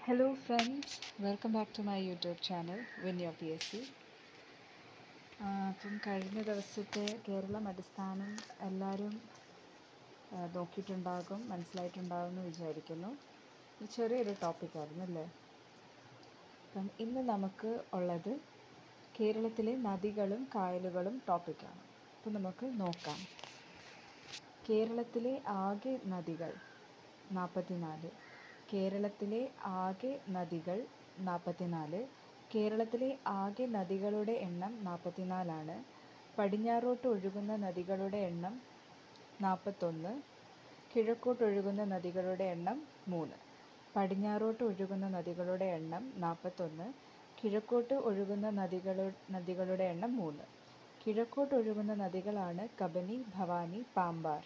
Hello friends, welcome back to my YouTube channel Win Your PSC. ആ, അപ്പം കഴിഞ്ഞ ദിവസത്തെ കേരളം അടിസ്ഥാനം എല്ലാവരും ആ, നോക്കിയിട്ടുണ്ടാകും മനസ്സിലായിട്ടുണ്ടാകും എന്ന് വിചാരിക്കുന്നു ഇത് ചെറിയൊരു ടോപ്പിക്കായിരുന്നു അല്ലേ അപ്പം ഇന്ന് നമുക്ക് ഉള്ളത് കേരളത്തിലെ നദികളും കായലുകളും ടോപ്പിക്കാണ് അപ്പം നമുക്ക് നോക്കാം കേരളത്തിലെ ആകെ നദികൾ നാൽപ്പത്തിനാല് കേരളത്തിലെ ആകെ നദികൾ നാൽപ്പത്തിനാല് കേരളത്തിലെ ആകെ നദികളുടെ എണ്ണം നാൽപ്പത്തിനാലാണ് പടിഞ്ഞാറോട്ട് ഒഴുകുന്ന നദികളുടെ എണ്ണം നാൽപ്പത്തൊന്ന് കിഴക്കോട്ട് ഒഴുകുന്ന നദികളുടെ എണ്ണം മൂന്ന് പടിഞ്ഞാറോട്ട് ഒഴുകുന്ന നദികളുടെ എണ്ണം നാൽപ്പത്തൊന്ന് കിഴക്കോട്ട് ഒഴുകുന്ന നദികളു നദികളുടെ എണ്ണം മൂന്ന് കിഴക്കോട്ട് ഒഴുകുന്ന നദികളാണ് കബനി ഭവാനി പാമ്പാർ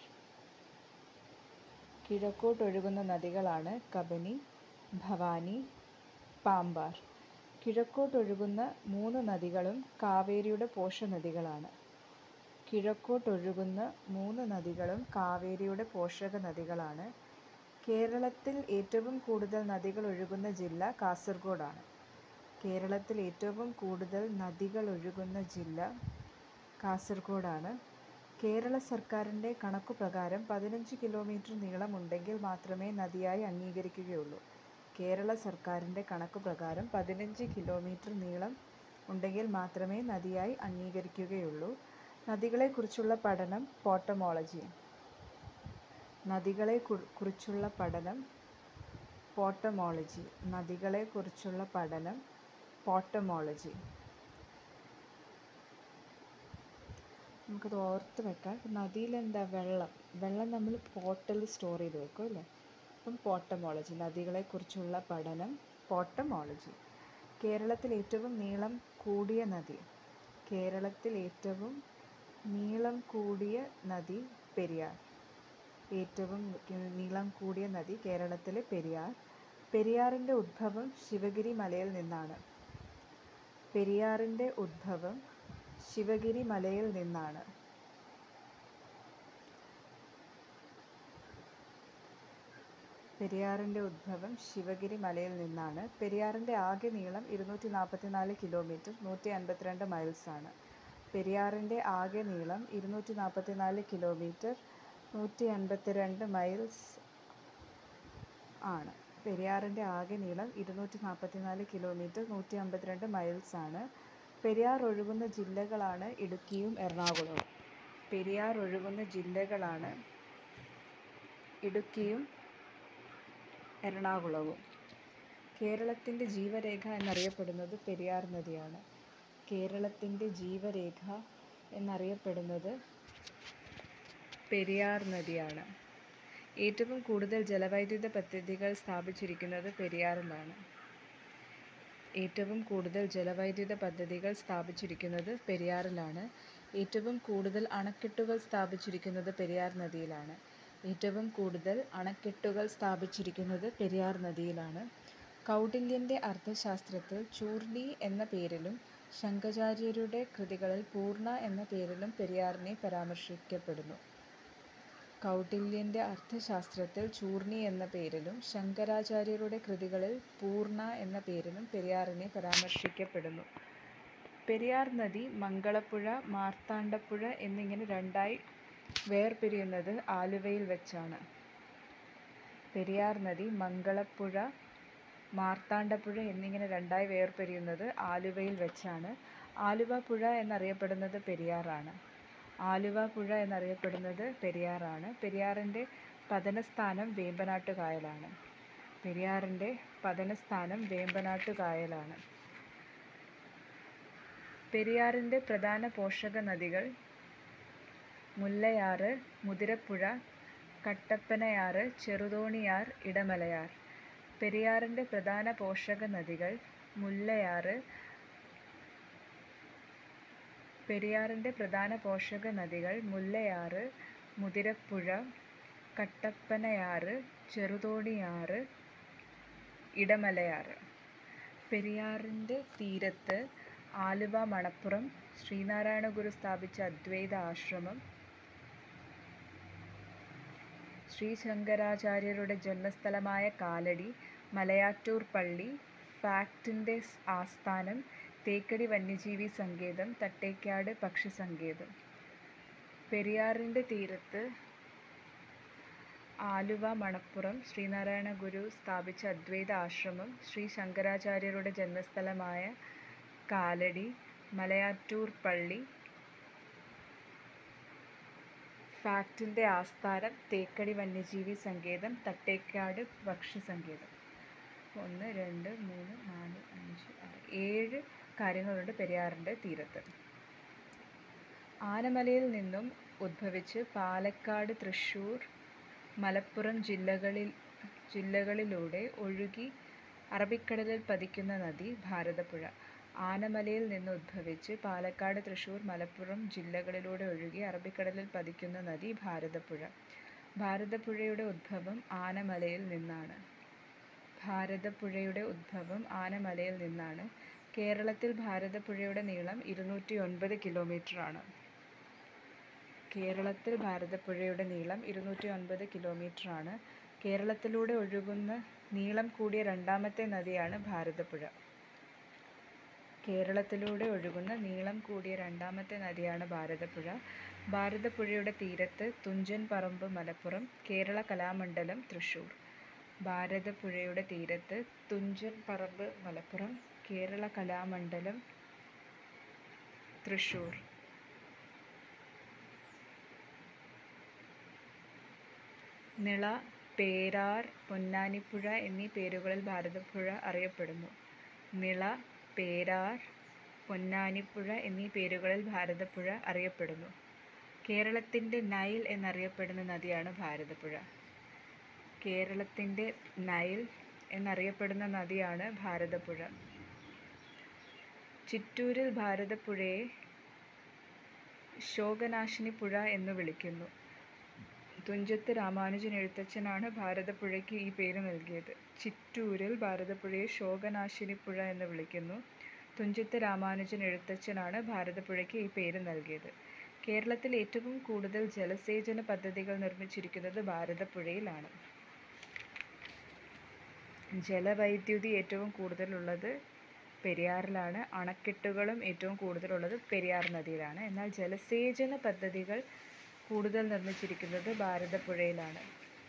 കിഴക്കോട്ട് ഒഴുകുന്ന നദികളാണ് കബനി ഭവാനി പാമ്പാർ കിഴക്കോട്ട് ഒഴുകുന്ന മൂന്ന് നദികളും കാവേരിയുടെ പോഷനദികളാണ് കിഴക്കോട്ടൊഴുകുന്ന മൂന്ന് നദികളും കാവേരിയുടെ പോഷക നദികളാണ് കേരളത്തിൽ ഏറ്റവും കൂടുതൽ നദികൾ ഒഴുകുന്ന ജില്ല കാസർഗോഡാണ് കേരളത്തിൽ ഏറ്റവും കൂടുതൽ നദികൾ ഒഴുകുന്ന ജില്ല കാസർഗോഡാണ് കേരള സർക്കാരിൻ്റെ കണക്കു പ്രകാരം പതിനഞ്ച് കിലോമീറ്റർ നീളമുണ്ടെങ്കിൽ മാത്രമേ നദിയായി അംഗീകരിക്കുകയുള്ളൂ കേരള സർക്കാരിൻ്റെ കണക്കു പ്രകാരം പതിനഞ്ച് കിലോമീറ്റർ നീളം ഉണ്ടെങ്കിൽ മാത്രമേ നദിയായി അംഗീകരിക്കുകയുള്ളൂ നദികളെക്കുറിച്ചുള്ള പഠനം പോട്ടമോളജി നദികളെ കുർ- കുറിച്ചുള്ള പഠനം പോട്ടമോളജി നദികളെക്കുറിച്ചുള്ള പഠനം പോട്ടമോളജി നമുക്കത് ഓർത്ത് വെക്കാം നദിയിൽ എന്താ വെള്ളം വെള്ളം നമ്മൾ പോട്ടിൽ സ്റ്റോർ ചെയ്ത് വെക്കും അല്ലേ അപ്പം പോട്ടമോളജി നദികളെക്കുറിച്ചുള്ള പഠനം പോട്ടമോളജി കേരളത്തിൽ ഏറ്റവും നീളം കൂടിയ നദി കേരളത്തിൽ ഏറ്റവും നീളം കൂടിയ നദി പെരിയാർ ഏറ്റവും നീളം കൂടിയ നദി കേരളത്തിലെ പെരിയാർ പെരിയാറിൻ്റെ ഉദ്ഭവം ശിവഗിരി മലയിൽ നിന്നാണ് പെരിയാറിൻ്റെ ഉദ്ഭവം ശിവഗിരി മലയിൽ നിന്നാണ് പെരിയാറിൻ്റെ ഉദ്ഭവം ശിവഗിരി മലയിൽ നിന്നാണ് പെരിയാറിൻ്റെ ആകെ നീളം ഇരുന്നൂറ്റി നാൽപ്പത്തിനാല് കിലോമീറ്റർ നൂറ്റി അൻപത്തിരണ്ട് മൈൽസ് ആണ് പെരിയാറിൻ്റെ ആകെ നീളം ഇരുന്നൂറ്റി നാൽപ്പത്തിനാല് കിലോമീറ്റർ നൂറ്റി അൻപത്തിരണ്ട് മൈൽസ് ആണ് പെരിയാറിൻ്റെ ആകെ നീളം ഇരുന്നൂറ്റി നാൽപ്പത്തിനാല് കിലോമീറ്റർ നൂറ്റി അമ്പത്തിരണ്ട് മൈൽസ് ആണ് പെരിയാർ ഒഴുകുന്ന ജില്ലകളാണ് ഇടുക്കിയും എറണാകുളവും പെരിയാർ ഒഴുകുന്ന ജില്ലകളാണ് ഇടുക്കിയും എറണാകുളവും കേരളത്തിൻ്റെ ജീവരേഖ എന്നറിയപ്പെടുന്നത് പെരിയാർ നദിയാണ് കേരളത്തിൻ്റെ ജീവരേഖ എന്നറിയപ്പെടുന്നത് പെരിയാർ നദിയാണ് ഏറ്റവും കൂടുതൽ ജലവൈദ്യുത പദ്ധതികൾ സ്ഥാപിച്ചിരിക്കുന്നത് പെരിയാറിലാണ് ഏറ്റവും കൂടുതൽ ജലവൈദ്യുത പദ്ധതികൾ സ്ഥാപിച്ചിരിക്കുന്നത് പെരിയാറിലാണ് ഏറ്റവും കൂടുതൽ അണക്കെട്ടുകൾ സ്ഥാപിച്ചിരിക്കുന്നത് പെരിയാർ നദിയിലാണ് ഏറ്റവും കൂടുതൽ അണക്കെട്ടുകൾ സ്ഥാപിച്ചിരിക്കുന്നത് പെരിയാർ നദിയിലാണ് കൗടില്യൻ്റെ അർത്ഥശാസ്ത്രത്തിൽ ചൂർണി എന്ന പേരിലും ശങ്കരാചാര്യരുടെ കൃതികളിൽ പൂർണ്ണ എന്ന പേരിലും പെരിയാറിനെ പരാമർശിക്കപ്പെടുന്നു കൗടില്യൻ്റെ അർത്ഥശാസ്ത്രത്തിൽ ചൂർണി എന്ന പേരിലും ശങ്കരാചാര്യരുടെ കൃതികളിൽ പൂർണ്ണ എന്ന പേരിലും പെരിയാറിനെ പരാമർശിക്കപ്പെടുന്നു പെരിയാർ നദി മംഗളപ്പുഴ മാർത്താണ്ഡപ്പുഴ എന്നിങ്ങനെ രണ്ടായി വേർപിരിയുന്നത് ആലുവയിൽ വെച്ചാണ് പെരിയാർ നദി മംഗളപ്പുഴ മാർത്താണ്ഡപ്പുഴ എന്നിങ്ങനെ രണ്ടായി വേർപിരിയുന്നത് ആലുവയിൽ വെച്ചാണ് ആലുവ പുഴ എന്നറിയപ്പെടുന്നത് പെരിയാറാണ് ആലുവ പുഴ എന്നറിയപ്പെടുന്നത് പെരിയാറാണ് പെരിയാറിൻ്റെ പതനസ്ഥാനം വേമ്പനാട്ട് കായലാണ് പെരിയാറിൻ്റെ പതനസ്ഥാനം വേമ്പനാട്ട് കായലാണ് പെരിയാറിൻ്റെ പ്രധാന പോഷക നദികൾ മുല്ലയാറ് മുതിരപ്പുഴ കട്ടപ്പനയാറ് ചെറുതോണിയാർ ഇടമലയാർ പെരിയാറിൻ്റെ പ്രധാന പോഷക നദികൾ മുല്ലയാറ് പെരിയാറിൻ്റെ പ്രധാന പോഷക നദികൾ മുല്ലയാറ് മുതിരപ്പുഴ കട്ടപ്പനയാറ് ചെറുതോണിയാറ് ഇടമലയാറ് പെരിയാറിൻ്റെ തീരത്ത് ആലുവ മണപ്പുറം ശ്രീനാരായണ ഗുരു സ്ഥാപിച്ച അദ്വൈത ആശ്രമം ശ്രീ ശങ്കരാചാര്യരുടെ ജന്മസ്ഥലമായ കാലടി മലയാറ്റൂർ പള്ളി ഫാക്ടിൻ്റെ ആസ്ഥാനം തേക്കടി വന്യജീവി സങ്കേതം തട്ടേക്കാട് പക്ഷി സങ്കേതം പെരിയാറിൻ്റെ തീരത്ത് ആലുവ മണപ്പുറം ശ്രീനാരായണ ഗുരു സ്ഥാപിച്ച അദ്വൈത ആശ്രമം ശ്രീ ശങ്കരാചാര്യരുടെ ജന്മസ്ഥലമായ കാലടി മലയാറ്റൂർ പള്ളി ഫാക്ടിൻ്റെ ആസ്ഥാനം തേക്കടി വന്യജീവി സങ്കേതം തട്ടേക്കാട് പക്ഷി സങ്കേതം ഒന്ന് രണ്ട് മൂന്ന് നാല് അഞ്ച് ആറ് ഏഴ് കാര്യങ്ങളുണ്ട് പെരിയാറിൻ്റെ തീരത്ത് ആനമലയിൽ നിന്നും ഉദ്ഭവിച്ച് പാലക്കാട് തൃശ്ശൂർ മലപ്പുറം ജില്ലകളിൽ ജില്ലകളിലൂടെ ഒഴുകി അറബിക്കടലിൽ പതിക്കുന്ന നദി ഭാരതപ്പുഴ ആനമലയിൽ നിന്ന് ഉദ്ഭവിച്ച് പാലക്കാട് തൃശ്ശൂർ മലപ്പുറം ജില്ലകളിലൂടെ ഒഴുകി അറബിക്കടലിൽ പതിക്കുന്ന നദി ഭാരതപ്പുഴ ഭാരതപ്പുഴയുടെ ഉദ്ഭവം ആനമലയിൽ നിന്നാണ് ഭാരതപ്പുഴയുടെ ഉദ്ഭവം ആനമലയിൽ നിന്നാണ് കേരളത്തിൽ ഭാരതപ്പുഴയുടെ നീളം ഇരുന്നൂറ്റി ഒൻപത് കിലോമീറ്ററാണ് കേരളത്തിൽ ഭാരതപ്പുഴയുടെ നീളം ഇരുന്നൂറ്റി ഒൻപത് കിലോമീറ്ററാണ് കേരളത്തിലൂടെ ഒഴുകുന്ന നീളം കൂടിയ രണ്ടാമത്തെ നദിയാണ് ഭാരതപ്പുഴ കേരളത്തിലൂടെ ഒഴുകുന്ന നീളം കൂടിയ രണ്ടാമത്തെ നദിയാണ് ഭാരതപ്പുഴ ഭാരതപ്പുഴയുടെ തീരത്ത് തുഞ്ചൻ പറമ്പ് മലപ്പുറം കേരള കലാമണ്ഡലം തൃശ്ശൂർ ഭാരതപ്പുഴയുടെ തീരത്ത് തുഞ്ചൻ പറമ്പ് മലപ്പുറം കേരള കലാമണ്ഡലം തൃശ്ശൂർ നിള പേരാർ പൊന്നാനിപ്പുഴ എന്നീ പേരുകളിൽ ഭാരതപ്പുഴ അറിയപ്പെടുന്നു നിള പേരാർ പൊന്നാനിപ്പുഴ എന്നീ പേരുകളിൽ ഭാരതപ്പുഴ അറിയപ്പെടുന്നു കേരളത്തിൻ്റെ നൈൽ എന്നറിയപ്പെടുന്ന നദിയാണ് ഭാരതപ്പുഴ കേരളത്തിൻ്റെ നൈൽ എന്നറിയപ്പെടുന്ന നദിയാണ് ഭാരതപ്പുഴ ചിറ്റൂരിൽ ഭാരതപ്പുഴയെ ശോകനാശിനി പുഴ എന്ന് വിളിക്കുന്നു തുഞ്ചത്ത് രാമാനുജൻ എഴുത്തച്ഛനാണ് ഭാരതപ്പുഴയ്ക്ക് ഈ പേര് നൽകിയത് ചിറ്റൂരിൽ ഭാരതപ്പുഴയെ ശോകനാശിനി പുഴ എന്ന് വിളിക്കുന്നു തുഞ്ചത്ത് രാമാനുജൻ എഴുത്തച്ഛനാണ് ഭാരതപ്പുഴയ്ക്ക് ഈ പേര് നൽകിയത് കേരളത്തിൽ ഏറ്റവും കൂടുതൽ ജലസേചന പദ്ധതികൾ നിർമ്മിച്ചിരിക്കുന്നത് ഭാരതപ്പുഴയിലാണ് ജലവൈദ്യുതി ഏറ്റവും കൂടുതലുള്ളത് പെരിയാറിലാണ് അണക്കെട്ടുകളും ഏറ്റവും കൂടുതലുള്ളത് പെരിയാർ നദിയിലാണ് എന്നാൽ ജലസേചന പദ്ധതികൾ കൂടുതൽ നിർമ്മിച്ചിരിക്കുന്നത് ഭാരതപ്പുഴയിലാണ്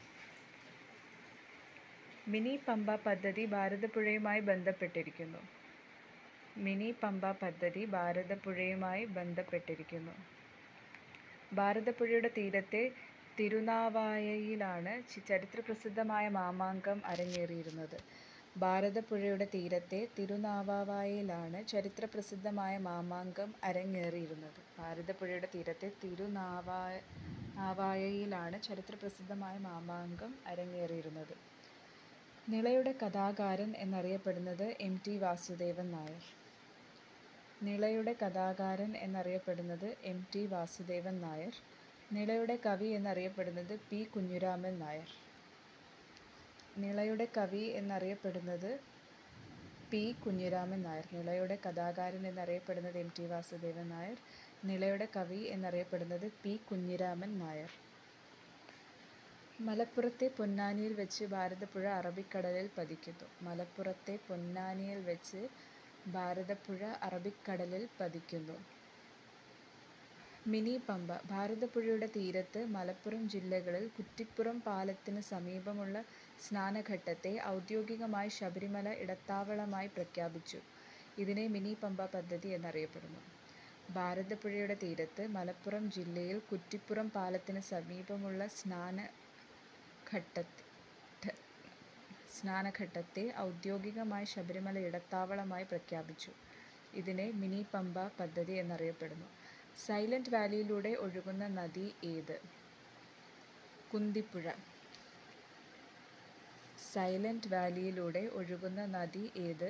മിനി പമ്പ പദ്ധതി ഭാരതപ്പുഴയുമായി ബന്ധപ്പെട്ടിരിക്കുന്നു മിനി പമ്പ പദ്ധതി ഭാരതപ്പുഴയുമായി ബന്ധപ്പെട്ടിരിക്കുന്നു ഭാരതപ്പുഴയുടെ തീരത്തെ തിരുനാവായയിലാണ് ചരിത്രപ്രസിദ്ധമായ മാമാങ്കം അരങ്ങേറിയിരുന്നത് ഭാരതപ്പുഴയുടെ തീരത്തെ തിരുനാവായയിലാണ് ചരിത്രപ്രസിദ്ധമായ മാമാങ്കം അരങ്ങേറിയിരുന്നത് ഭാരതപ്പുഴയുടെ തീരത്തെ തിരുനാവായ നാവായയിലാണ് ചരിത്രപ്രസിദ്ധമായ മാമാങ്കം അരങ്ങേറിയിരുന്നത് നിളയുടെ കഥാകാരൻ എന്നറിയപ്പെടുന്നത് എം ടി വാസുദേവൻ നായർ നിളയുടെ കഥാകാരൻ എന്നറിയപ്പെടുന്നത് എം ടി വാസുദേവൻ നായർ നിളയുടെ കവി എന്നറിയപ്പെടുന്നത് പി കുഞ്ഞുരാമൻ നായർ നിളയുടെ കവി എന്നറിയപ്പെടുന്നത് പി കുഞ്ഞിരാമൻ നായർ നിളയുടെ കഥാകാരൻ എന്നറിയപ്പെടുന്നത് എം ടി വാസുദേവൻ നായർ നിളയുടെ കവി എന്നറിയപ്പെടുന്നത് പി കുഞ്ഞിരാമൻ നായർ മലപ്പുറത്തെ പൊന്നാനിയിൽ വെച്ച് ഭാരതപ്പുഴ അറബിക്കടലിൽ പതിക്കുന്നു മലപ്പുറത്തെ പൊന്നാനിയിൽ വെച്ച് ഭാരതപ്പുഴ അറബിക്കടലിൽ പതിക്കുന്നു മിനി പമ്പ ഭാരതപ്പുഴയുടെ തീരത്ത് മലപ്പുറം ജില്ലകളിൽ കുറ്റിപ്പുറം പാലത്തിന് സമീപമുള്ള സ്നാനഘട്ടത്തെ ഔദ്യോഗികമായി ശബരിമല ഇടത്താവളമായി പ്രഖ്യാപിച്ചു ഇതിനെ മിനി പമ്പ പദ്ധതി എന്നറിയപ്പെടുന്നു ഭാരതപ്പുഴയുടെ തീരത്ത് മലപ്പുറം ജില്ലയിൽ കുറ്റിപ്പുറം പാലത്തിന് സമീപമുള്ള സ്നാന ഘട്ടത്തെ സ്നാനഘട്ടത്തെ ഔദ്യോഗികമായി ശബരിമല ഇടത്താവളമായി പ്രഖ്യാപിച്ചു ഇതിനെ മിനി പമ്പ പദ്ധതി എന്നറിയപ്പെടുന്നു സൈലന്റ് വാലിയിലൂടെ ഒഴുകുന്ന നദി ഏത് കുന്തിപ്പുഴ സൈലന്റ് വാലിയിലൂടെ ഒഴുകുന്ന നദി ഏത്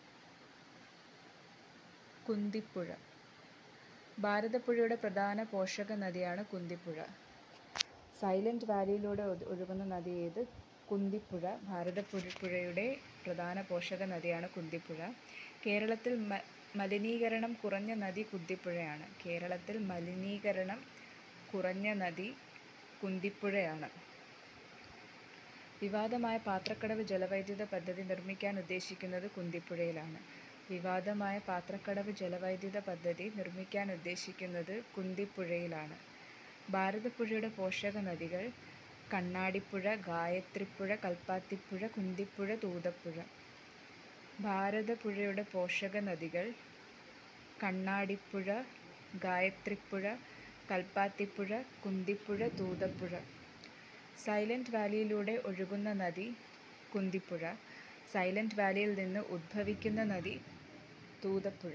കുന്തിപ്പുഴ ഭാരതപ്പുഴയുടെ പ്രധാന പോഷക നദിയാണ് കുന്തിപ്പുഴ സൈലന്റ് വാലിയിലൂടെ ഒഴുകുന്ന നദി ഏത് കുന്തിപ്പുഴ ഭാരതപ്പുഴ പുഴയുടെ പ്രധാന പോഷക നദിയാണ് കുന്തിപ്പുഴ കേരളത്തിൽ മ മലിനീകരണം കുറഞ്ഞ നദി കുന്തിപ്പുഴയാണ് കേരളത്തിൽ മലിനീകരണം കുറഞ്ഞ നദി കുന്തിപ്പുഴയാണ് വിവാദമായ പാത്രക്കടവ് ജലവൈദ്യുത പദ്ധതി നിർമ്മിക്കാൻ ഉദ്ദേശിക്കുന്നത് കുന്തിപ്പുഴയിലാണ് വിവാദമായ പാത്രക്കടവ് ജലവൈദ്യുത പദ്ധതി നിർമ്മിക്കാൻ ഉദ്ദേശിക്കുന്നത് കുന്തിപ്പുഴയിലാണ് ഭാരതപ്പുഴയുടെ പോഷക നദികൾ കണ്ണാടിപ്പുഴ ഗായത്രിപ്പുഴ കൽപ്പാത്തിപ്പുഴ കുന്തിപ്പുഴ തൂതപ്പുഴ ഭാരതപ്പുഴയുടെ പോഷക നദികൾ കണ്ണാടിപ്പുഴ ഗായത്രിപ്പുഴ കൽപ്പാത്തിപ്പുഴ കുന്തിപ്പുഴ തൂതപ്പുഴ സൈലന്റ് വാലിയിലൂടെ ഒഴുകുന്ന നദി കുന്തിപ്പുഴ സൈലന്റ് വാലിയിൽ നിന്ന് ഉദ്ഭവിക്കുന്ന നദി തൂതപ്പുഴ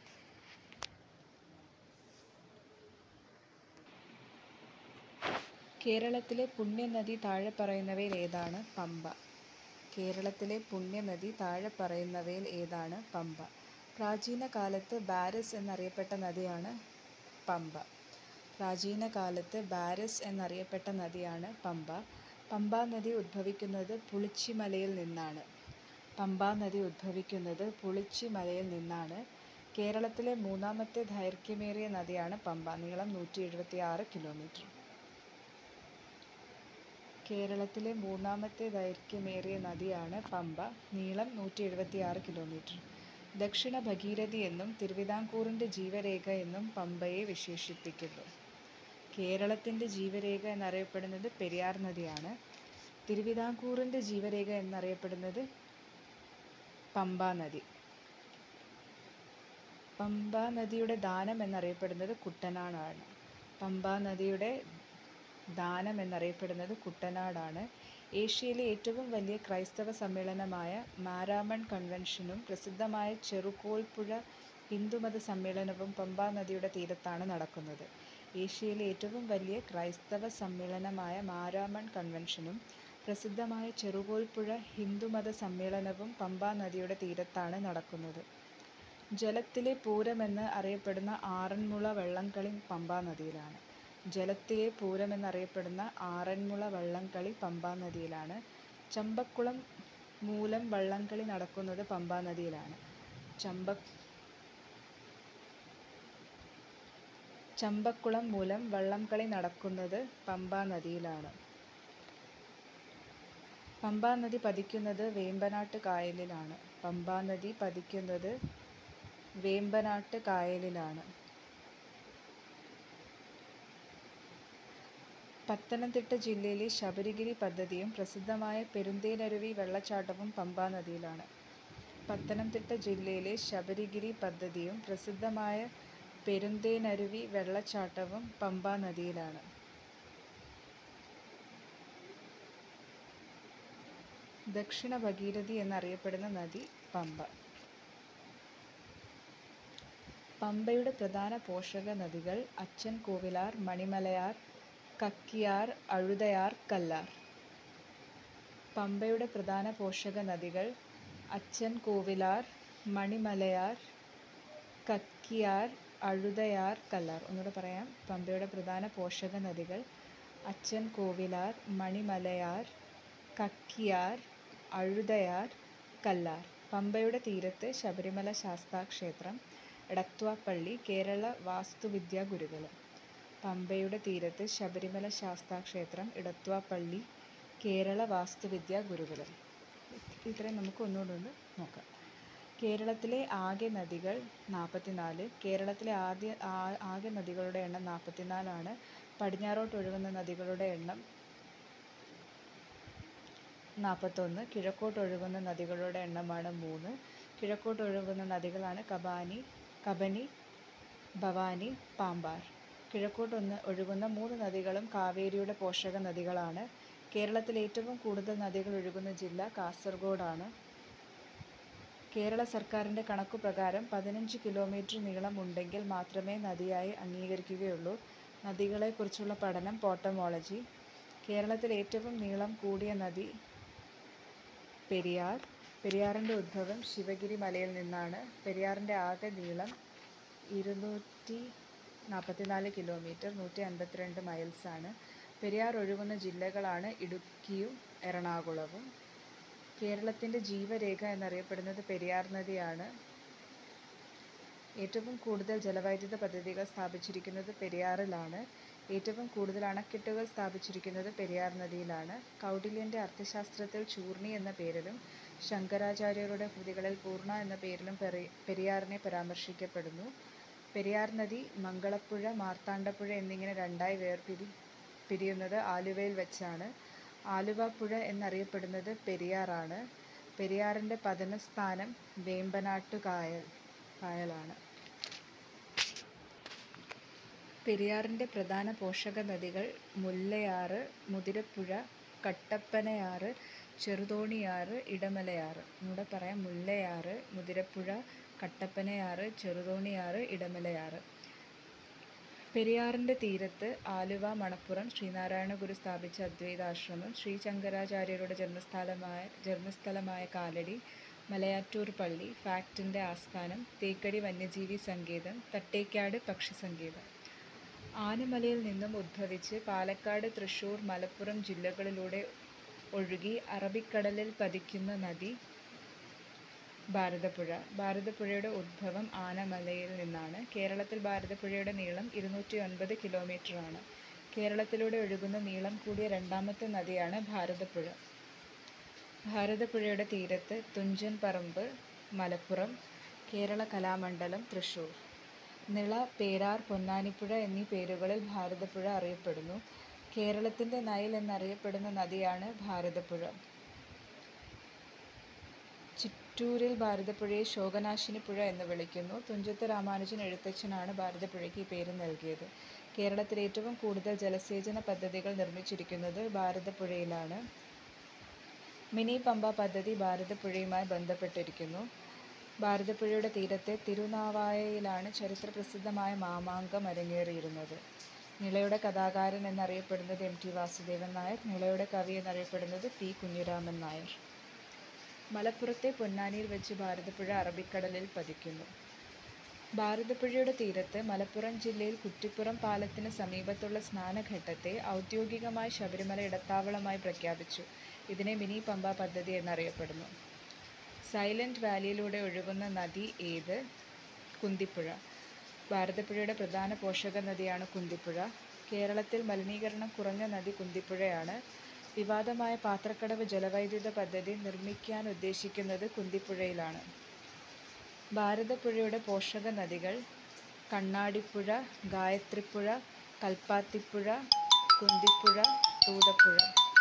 കേരളത്തിലെ പുണ്യനദി താഴെ പറയുന്നവയിൽ ഏതാണ് പമ്പ കേരളത്തിലെ പുണ്യനദി താഴെ പറയുന്നവയിൽ ഏതാണ് പമ്പ പ്രാചീന കാലത്ത് ബാരസ് എന്നറിയപ്പെട്ട നദിയാണ് പമ്പ പ്രാചീന കാലത്ത് ബാരസ് എന്നറിയപ്പെട്ട നദിയാണ് പമ്പ പമ്പാ നദി ഉദ്ഭവിക്കുന്നത് പുളിച്ചിമലയിൽ നിന്നാണ് പമ്പാ നദി ഉദ്ഭവിക്കുന്നത് പുളിച്ചിമലയിൽ നിന്നാണ് കേരളത്തിലെ മൂന്നാമത്തെ ദൈർഘ്യമേറിയ നദിയാണ് പമ്പ നീളം നൂറ്റി എഴുപത്തി ആറ് കിലോമീറ്റർ കേരളത്തിലെ മൂന്നാമത്തെ ദൈർഘ്യമേറിയ നദിയാണ് പമ്പ നീളം നൂറ്റി എഴുപത്തി ആറ് കിലോമീറ്റർ ദക്ഷിണ ഭഗീരഥി എന്നും തിരുവിതാംകൂറിൻ്റെ ജീവരേഖ എന്നും പമ്പയെ വിശേഷിപ്പിക്കുന്നു കേരളത്തിൻ്റെ ജീവരേഖ എന്നറിയപ്പെടുന്നത് പെരിയാർ നദിയാണ് തിരുവിതാംകൂറിൻ്റെ ജീവരേഖ എന്നറിയപ്പെടുന്നത് പമ്പാ നദി പമ്പാ നദിയുടെ ദാനം എന്നറിയപ്പെടുന്നത് കുട്ടനാടാണ് പമ്പാ നദിയുടെ ദാനം എന്നറിയപ്പെടുന്നത് കുട്ടനാടാണ് ഏഷ്യയിലെ ഏറ്റവും വലിയ ക്രൈസ്തവ സമ്മേളനമായ മാരാമൺ കൺവെൻഷനും പ്രസിദ്ധമായ ചെറുകോൽപ്പുഴ ഹിന്ദുമത സമ്മേളനവും പമ്പാ നദിയുടെ തീരത്താണ് നടക്കുന്നത് ഏഷ്യയിലെ ഏറ്റവും വലിയ ക്രൈസ്തവ സമ്മേളനമായ മാരാമൺ കൺവെൻഷനും പ്രസിദ്ധമായ ചെറുകോൽപ്പുഴ ഹിന്ദുമത സമ്മേളനവും പമ്പാ നദിയുടെ തീരത്താണ് നടക്കുന്നത് ജലത്തിലെ പൂരമെന്ന് അറിയപ്പെടുന്ന ആറന്മുള വള്ളംകളി പമ്പാ നദിയിലാണ് ജലത്തിലെ പൂരമെന്നറിയപ്പെടുന്ന ആറന്മുള വള്ളംകളി പമ്പാ നദിയിലാണ് ചമ്പക്കുളം മൂലം വള്ളംകളി നടക്കുന്നത് പമ്പാ നദിയിലാണ് ചമ്പ ചമ്പക്കുളം മൂലം വള്ളംകളി നടക്കുന്നത് പമ്പാ നദിയിലാണ് പമ്പാ നദി പതിക്കുന്നത് വേമ്പനാട്ട് കായലിലാണ് പമ്പാ നദി പതിക്കുന്നത് വേമ്പനാട്ട് കായലിലാണ് പത്തനംതിട്ട ജില്ലയിലെ ശബരിഗിരി പദ്ധതിയും പ്രസിദ്ധമായ പെരുന്തേനരുവി വെള്ളച്ചാട്ടവും പമ്പാ നദിയിലാണ് പത്തനംതിട്ട ജില്ലയിലെ ശബരിഗിരി പദ്ധതിയും പ്രസിദ്ധമായ പെരുന്തേനരുവി വെള്ളച്ചാട്ടവും പമ്പാ നദിയിലാണ് ദക്ഷിണ ഭഗീരഥി എന്നറിയപ്പെടുന്ന നദി പമ്പ പമ്പയുടെ പ്രധാന പോഷക നദികൾ അച്ചൻ കോവിലാർ മണിമലയാർ കക്കിയാർ അഴുതയാർ കല്ലാർ പമ്പയുടെ പ്രധാന പോഷക നദികൾ അച്ചൻ കോവിലാർ മണിമലയാർ കക്കിയാർ അഴുതയാർ കല്ലാർ ഒന്നുകൂടെ പറയാം പമ്പയുടെ പ്രധാന പോഷക നദികൾ അച്ചൻ കോവിലാർ മണിമലയാർ കക്കിയാർ അഴുതയാർ കല്ലാർ പമ്പയുടെ തീരത്ത് ശബരിമല ശാസ്താക്ഷേത്രം എടത്വാപ്പള്ളി കേരള വാസ്തുവിദ്യാ ഗുരുകുലം പമ്പയുടെ തീരത്ത് ശബരിമല ശാസ്താക്ഷേത്രം ഇടത്വാപ്പള്ളി കേരള വാസ്തുവിദ്യാ ഗുരുകുലം ഇത്രയും നമുക്ക് ഒന്നുകൂടെ ഒന്ന് നോക്കാം കേരളത്തിലെ ആകെ നദികൾ നാൽപ്പത്തിനാല് കേരളത്തിലെ ആദ്യ ആ- ആകെ നദികളുടെ എണ്ണം നാൽപ്പത്തിനാലാണ് പടിഞ്ഞാറോട്ട് ഒഴുകുന്ന നദികളുടെ എണ്ണം നാൽപ്പത്തൊന്ന് കിഴക്കോട്ട് ഒഴുകുന്ന നദികളുടെ എണ്ണമാണ് മൂന്ന് കിഴക്കോട്ട് ഒഴുകുന്ന നദികളാണ് കബാനി കബനി ഭവാനി പാമ്പാർ കിഴക്കോട്ടൊന്ന് ഒഴുകുന്ന മൂന്ന് നദികളും കാവേരിയുടെ പോഷക നദികളാണ് കേരളത്തിൽ ഏറ്റവും കൂടുതൽ നദികൾ ഒഴുകുന്ന ജില്ല കാസർഗോഡാണ് കേരള സർക്കാരിൻ്റെ കണക്കുപ്രകാരം പതിനഞ്ച് കിലോമീറ്റർ നീളമുണ്ടെങ്കിൽ മാത്രമേ നദിയായി അംഗീകരിക്കുകയുള്ളൂ നദികളെക്കുറിച്ചുള്ള പഠനം പോട്ടമോളജി കേരളത്തിൽ ഏറ്റവും നീളം കൂടിയ നദി പെരിയാർ പെരിയാറിൻ്റെ ഉദ്ഭവം ശിവഗിരി മലയിൽ നിന്നാണ് പെരിയാറിൻ്റെ ആകെ നീളം ഇരുന്നൂറ്റി നാൽപ്പത്തിനാല് കിലോമീറ്റർ നൂറ്റി അൻപത്തിരണ്ട് മൈൽസാണ് പെരിയാർ ഒഴുകുന്ന ജില്ലകളാണ് ഇടുക്കിയും എറണാകുളവും കേരളത്തിൻ്റെ ജീവരേഖ എന്നറിയപ്പെടുന്നത് പെരിയാർ നദിയാണ് ഏറ്റവും കൂടുതൽ ജലവൈദ്യുത പദ്ധതികൾ സ്ഥാപിച്ചിരിക്കുന്നത് പെരിയാറിലാണ് ഏറ്റവും കൂടുതൽ അണക്കെട്ടുകൾ സ്ഥാപിച്ചിരിക്കുന്നത് പെരിയാർ നദിയിലാണ് കൗടില്യൻ്റെ അർത്ഥശാസ്ത്രത്തിൽ ചൂർണി എന്ന പേരിലും ശങ്കരാചാര്യരുടെ കൃതികളിൽ പൂർണ്ണ എന്ന പേരിലും പെരി പെരിയാറിനെ പരാമർശിക്കപ്പെടുന്നു പെരിയാർ നദി മംഗളപ്പുഴ മാർത്താണ്ഡപ്പുഴ എന്നിങ്ങനെ രണ്ടായി വേർപിരി പിരിയുന്നത് ആലുവയിൽ വെച്ചാണ് ആലുവ പുഴ എന്നറിയപ്പെടുന്നത് പെരിയാറാണ് പെരിയാറിൻ്റെ പതനസ്ഥാനം വേമ്പനാട്ടു കായൽ കായലാണ് പെരിയാറിൻ്റെ പ്രധാന പോഷക നദികൾ മുല്ലയാറ് മുതിരപ്പുഴ കട്ടപ്പനയാറ് ചെറുതോണിയാറ് ഇടമലയാറ് ഇവിടെ പറയാം മുല്ലയാറ് മുതിരപ്പുഴ കട്ടപ്പനയാറ് ചെറുതോണിയാറ് ഇടമലയാറ് പെരിയാറിൻ്റെ തീരത്ത് ആലുവ മണപ്പുറം ശ്രീനാരായണ ഗുരു സ്ഥാപിച്ച അദ്വൈതാശ്രമം ശ്രീ ശങ്കരാചാര്യരുടെ ജന്മസ്ഥലമായ ജന്മസ്ഥലമായ കാലടി മലയാറ്റൂർ പള്ളി ഫാക്ടിൻ്റെ ആസ്ഥാനം തേക്കടി വന്യജീവി സങ്കേതം തട്ടേക്കാട് പക്ഷി സങ്കേതം ആനമലയിൽ നിന്നും ഉദ്ഭവിച്ച് പാലക്കാട് തൃശ്ശൂർ മലപ്പുറം ജില്ലകളിലൂടെ ഒഴുകി അറബിക്കടലിൽ പതിക്കുന്ന നദി ഭാരതപ്പുഴ ഭാരതപ്പുഴയുടെ ഉദ്ഭവം ആനമലയിൽ നിന്നാണ് കേരളത്തിൽ ഭാരതപ്പുഴയുടെ നീളം ഇരുന്നൂറ്റി ഒൻപത് കിലോമീറ്ററാണ് കേരളത്തിലൂടെ ഒഴുകുന്ന നീളം കൂടിയ രണ്ടാമത്തെ നദിയാണ് ഭാരതപ്പുഴ ഭാരതപ്പുഴയുടെ തീരത്ത് തുഞ്ചൻ പറമ്പ് മലപ്പുറം കേരള കലാമണ്ഡലം തൃശ്ശൂർ നിള പേരാർ പൊന്നാനിപ്പുഴ എന്നീ പേരുകളിൽ ഭാരതപ്പുഴ അറിയപ്പെടുന്നു കേരളത്തിൻ്റെ നൈൽ എന്നറിയപ്പെടുന്ന നദിയാണ് ഭാരതപ്പുഴ ചിറ്റൂരിൽ ഭാരതപ്പുഴയെ ശോകനാശിനി പുഴ എന്ന് വിളിക്കുന്നു തുഞ്ചത്ത് രാമാനുജൻ എഴുത്തച്ഛനാണ് ഭാരതപ്പുഴയ്ക്ക് ഈ പേര് നൽകിയത് കേരളത്തിൽ ഏറ്റവും കൂടുതൽ ജലസേചന പദ്ധതികൾ നിർമ്മിച്ചിരിക്കുന്നത് ഭാരതപ്പുഴയിലാണ് മിനി പമ്പ പദ്ധതി ഭാരതപ്പുഴയുമായി ബന്ധപ്പെട്ടിരിക്കുന്നു ഭാരതപ്പുഴയുടെ തീരത്തെ തിരുനാവായയിലാണ് ചരിത്രപ്രസിദ്ധമായ മാമാങ്കം അരങ്ങേറിയിരുന്നത് നിളയുടെ കഥാകാരൻ എന്നറിയപ്പെടുന്നത് എം ടി വാസുദേവൻ നായർ നിളയുടെ കവി എന്നറിയപ്പെടുന്നത് പി കുഞ്ഞിരാമൻ നായർ മലപ്പുറത്തെ പൊന്നാനിയിൽ വെച്ച് ഭാരതപ്പുഴ അറബിക്കടലിൽ പതിക്കുന്നു ഭാരതപ്പുഴയുടെ തീരത്ത് മലപ്പുറം ജില്ലയിൽ കുറ്റിപ്പുറം പാലത്തിന് സമീപത്തുള്ള സ്നാനഘട്ടത്തെ ഔദ്യോഗികമായി ശബരിമല ഇടത്താവളമായി പ്രഖ്യാപിച്ചു ഇതിനെ മിനി പമ്പ പദ്ധതി എന്നറിയപ്പെടുന്നു സൈലന്റ് വാലിയിലൂടെ ഒഴുകുന്ന നദി ഏത് കുന്തിപ്പുഴ ഭാരതപ്പുഴയുടെ പ്രധാന പോഷക നദിയാണ് കുന്തിപ്പുഴ കേരളത്തിൽ മലിനീകരണം കുറഞ്ഞ നദി കുന്തിപ്പുഴയാണ് വിവാദമായ പാത്രക്കടവ് ജലവൈദ്യുത പദ്ധതി നിർമ്മിക്കാൻ ഉദ്ദേശിക്കുന്നത് കുന്തിപ്പുഴയിലാണ് ഭാരതപ്പുഴയുടെ പോഷക നദികൾ കണ്ണാടിപ്പുഴ ഗായത്രിപ്പുഴ കൽപ്പാത്തിപ്പുഴ കുന്തിപ്പുഴ തൂതപ്പുഴ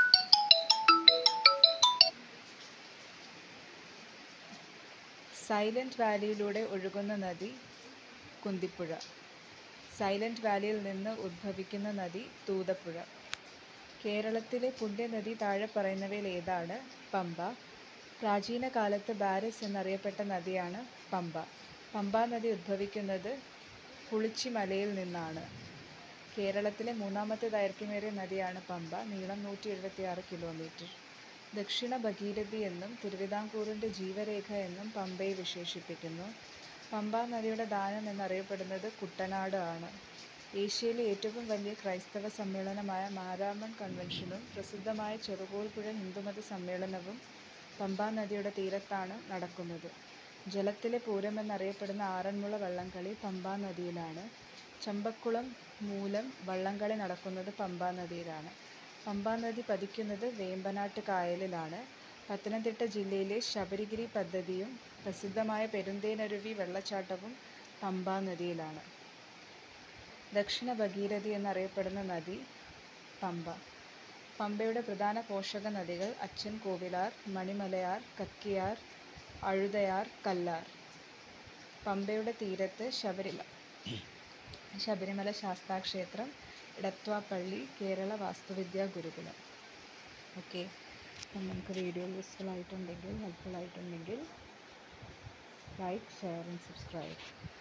സൈലന്റ് വാലിയിലൂടെ ഒഴുകുന്ന നദി കുന്തിപ്പുഴ സൈലന്റ് വാലിയിൽ നിന്ന് ഉദ്ഭവിക്കുന്ന നദി തൂതപ്പുഴ കേരളത്തിലെ പുണ്യനദി താഴെ പറയുന്നവയിൽ ഏതാണ് പമ്പ പ്രാചീന കാലത്ത് ബാരിസ് എന്നറിയപ്പെട്ട നദിയാണ് പമ്പ പമ്പ നദി ഉദ്ഭവിക്കുന്നത് പുളിച്ചിമലയിൽ നിന്നാണ് കേരളത്തിലെ മൂന്നാമത്തെ ദൈർഘ്യമേറിയ നദിയാണ് പമ്പ നീളം നൂറ്റി എഴുപത്തി ആറ് കിലോമീറ്റർ ദക്ഷിണ ഭഗീരഥി എന്നും തിരുവിതാംകൂറിൻ്റെ ജീവരേഖ എന്നും പമ്പയെ വിശേഷിപ്പിക്കുന്നു പമ്പ നദിയുടെ ദാനം എന്നറിയപ്പെടുന്നത് കുട്ടനാട് ആണ് ഏഷ്യയിലെ ഏറ്റവും വലിയ ക്രൈസ്തവ സമ്മേളനമായ മാരാമൺ കൺവെൻഷനും പ്രസിദ്ധമായ ചെറുകോൽപ്പുഴ ഹിന്ദുമത സമ്മേളനവും പമ്പ നദിയുടെ തീരത്താണ് നടക്കുന്നത് ജലത്തിലെ പൂരം എന്നറിയപ്പെടുന്ന ആറന്മുള വള്ളംകളി പമ്പ നദിയിലാണ് ചമ്പക്കുളം മൂലം വള്ളംകളി നടക്കുന്നത് പമ്പ നദിയിലാണ് പമ്പ നദി പതിക്കുന്നത് വേമ്പനാട്ട് കായലിലാണ് പത്തനംതിട്ട ജില്ലയിലെ ശബരിഗിരി പദ്ധതിയും പ്രസിദ്ധമായ പെരുന്തേനരുവി വെള്ളച്ചാട്ടവും പമ്പ നദിയിലാണ് ദക്ഷിണ ഭഗീരഥി എന്നറിയപ്പെടുന്ന നദി പമ്പ പമ്പയുടെ പ്രധാന പോഷക നദികൾ അച്ചൻ കോവിലാർ മണിമലയാർ കക്കിയാർ അഴുതയാർ കല്ലാർ പമ്പയുടെ തീരത്ത് ശബരിമല ശബരിമല ശാസ്താക്ഷേത്രം ഇടത്വാപ്പള്ളി കേരള വാസ്തുവിദ്യാ ഗുരുകുലം ഓക്കെ അപ്പം നമുക്ക് വീഡിയോ യൂസ്ഫുൾ ആയിട്ടുണ്ടെങ്കിൽ ഹെൽപ്ഫുൾ ആയിട്ടുണ്ടെങ്കിൽ ലൈക്ക് ഷെയർ ആൻഡ് സബ്സ്ക്രൈബ്